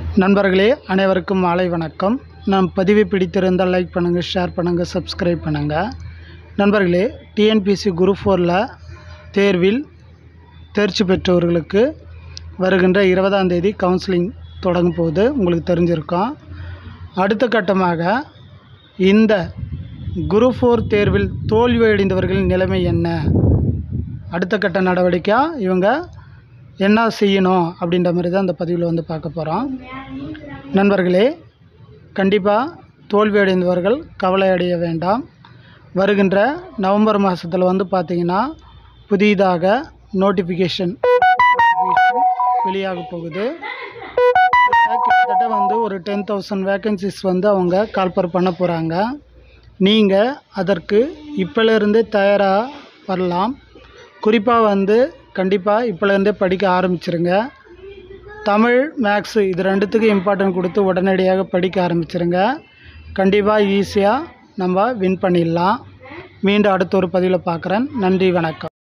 நண்பர்களே அனைவருக்கும் மாலை வணக்கம் நம் பதிவை பிடித்திருந்தால் லைக் பண்ணுங்கள் ஷேர் பண்ணுங்கள் சப்ஸ்கிரைப் பண்ணுங்கள் நண்பர்களே டிஎன்பிசி குரூப் ஃபோரில் தேர்வில் தேர்ச்சி பெற்றவர்களுக்கு வருகின்ற இருபதாம் தேதி கவுன்சிலிங் தொடங்கும் போது உங்களுக்கு தெரிஞ்சிருக்கும் அடுத்த கட்டமாக இந்த குரூப் ஃபோர் தேர்வில் தோல்வியடைந்தவர்களின் நிலைமை என்ன அடுத்த கட்ட நடவடிக்கையாக இவங்க என்ன செய்யணும் அப்படின்ற மாதிரி தான் இந்த பதிவில் வந்து பார்க்க போகிறோம் நண்பர்களே கண்டிப்பாக தோல்வியடைந்தவர்கள் கவலை அடைய வேண்டாம் வருகின்ற நவம்பர் மாதத்தில் வந்து பார்த்திங்கன்னா புதிதாக நோட்டிஃபிகேஷன் வெளியாக போகுது கிட்டத்தட்ட வந்து ஒரு டென் தௌசண்ட் வேக்கன்சிஸ் வந்து அவங்க கால்பர் பண்ண போகிறாங்க நீங்கள் அதற்கு இப்போலேருந்தே தயாராக வரலாம் குறிப்பாக வந்து கண்டிப்பாக இப்போலேருந்தே படிக்க ஆரம்பிச்சிருங்க தமிழ் மேக்ஸு இது ரெண்டுத்துக்கும் இம்பார்ட்டன்ட் கொடுத்து உடனடியாக படிக்க ஆரம்பிச்சிருங்க கண்டிப்பாக ஈஸியாக நம்ம வின் பண்ணிடலாம் மீண்டும் அடுத்த ஒரு பதிவில் பார்க்குறேன் நன்றி வணக்கம்